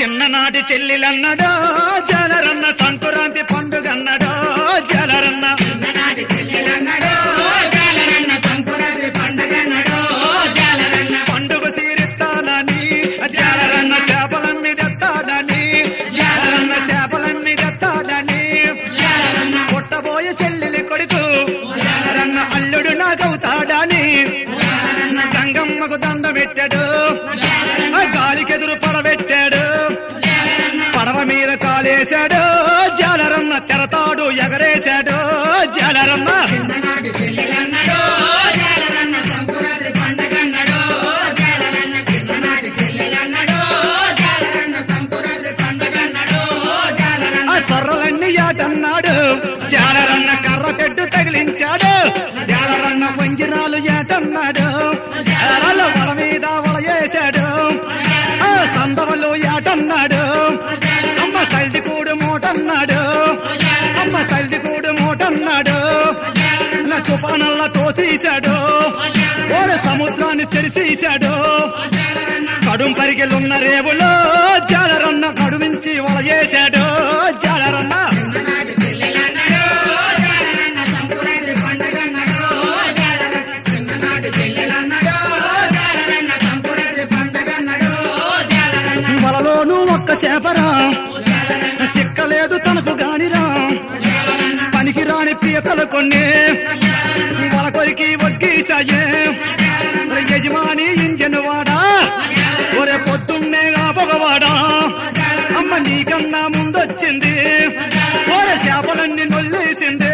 చిన్ననాటి చెల్లెలన్నాడు జలరన్న సంకురాంతి పండుగన్నాడు జలరన్న చిన్ననాటి చెల్లెలన్నాడు జాలరన్న సంకురాత్రి పండగన్నాడు జాలరన్న పండుగ సీరిస్తానని జాలరన్న చేపలమ్మి తెస్తానని జాలరన్న చేపలమ్మి తెస్తానని జాలరన్న పుట్టబోయే చెల్లెలి కొడుకు జాలరన్న అల్లుడు నాకవుతాడని గంగమ్మకు దండ పెట్టాడు ఆ గాలికెదురు పడబెట్టాడు పడవ మీద కాలేశాడు జాలరన్న తెరతాడు ఎగరేశాడు జాలరన్న చిన్ననాటి చెల్లెలన్నాడు జాలరన్న సంకురాత్రి పండగన్నాడు జాలరన్న చిన్ననాటి చెల్లెలన్నాడు జాలరన్న సంకురాత్రి పండగన్నాడు జాలరన్న ఆ సొర్రలన్నీ ఏటన్నాడు జాలరన్న కర్ర చెట్టు తగిలించాడు జాలరన్న వంజిరాలు ఏటన్నాడు జాలరన్న వల మీద వల వేశాడు ఆ సందవలు ఏటన్నాడు అమ్మ సల్దికూడు మూటన్నాడు అమ్మ సల్దికూడు మూటన్నాడు నా తుఫానల్లా తోసేశాడు ఓడ సముద్రాన్ని తెరిసేశాడు కడుం పరిగెలున్న రేవులో జాలరన్న కడుమించి వలయేశాడు జాలరన్న చిన్ననాటి చెల్లెలన్నాడు జాలరన్న సంకురాత్రి పండగన్నాడు జాలరన్న చిన్ననాటి చెల్లెలన్నాడు జాలరన్న సంకురాత్రి పండగన్నాడు జాలరన్న వలలోనూ ఒక్క చేపరా సిక్కలేదు తనకు గానిరా పనికి రాని పీతలు కొన్ని వల కొరికి వడ్డీసాయే యజమాని ఇంజన్ వాడా ఒరే పొద్దున్నే పొగవాడా అమ్మ నీకన్నా ముందొచ్చింది ఒరే చేపలన్నీ నొల్లేసింది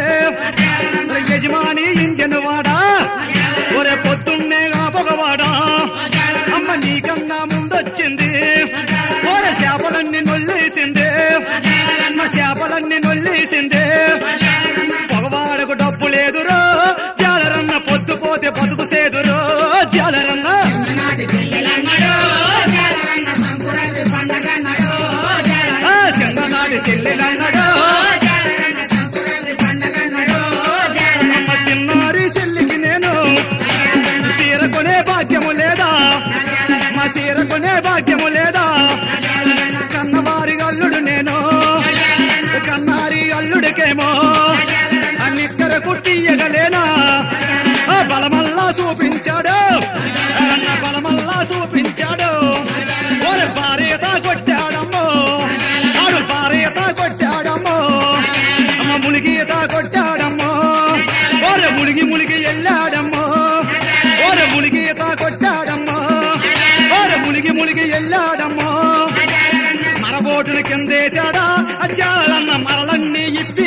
యజమాని ఇంజన్ వాడా ఒరే పొద్దున్నే పొగవాడా అమ్మ నీకన్నా ముందొచ్చింది ఒరే చేపలన్నీ నొల్లేసింది అమ్మ చేపలన్నీ నొల్లేసింది పొగవాడకు డబ్బు లేదురో జాలరన్న పొద్దుపోతే బతుకు సేదురో జాలరన్న చిన్ననాటి చెల్లెలన్నాడు జాలరన్న సంకురాత్రి పండగన్నాడు జాలరన్న ఆ చిన్ననాటి చెల్లెలన్నాడు జాలరన్న సంకురాత్రి పండగన్నాడు జాలరన్న అమ్మ చిన్నారి చెల్లికి నేను సీర కొనే భాగ్యము లేదా మా సీర కొనే భాగ్యము లేదా కన్నవారి అల్లుడు నేను కన్నారి అల్లుడికేమో అన్నిక్కర కుట్టియగలేనా ఆ బలమల్లా చూపించాడు అన్న బలమల్లా చూపించాడు ఓరి భార్యత కొట్టాడమ్మో ఆడు భార్యత కొట్టాడమ్మో అమ్మ ములిగీత కొట్టాడమ్మో ఓరే ములిగి ములిగి వెళ్ళాడమ్మో ఓరే ములిగీత కొట్టాడమ్మో ఓరే ములిగి ములిగి వెళ్ళాడమ్మో మరబోటుని కిందేశాడా అజ్జాలన్న మరలన్నీ ఇప్పి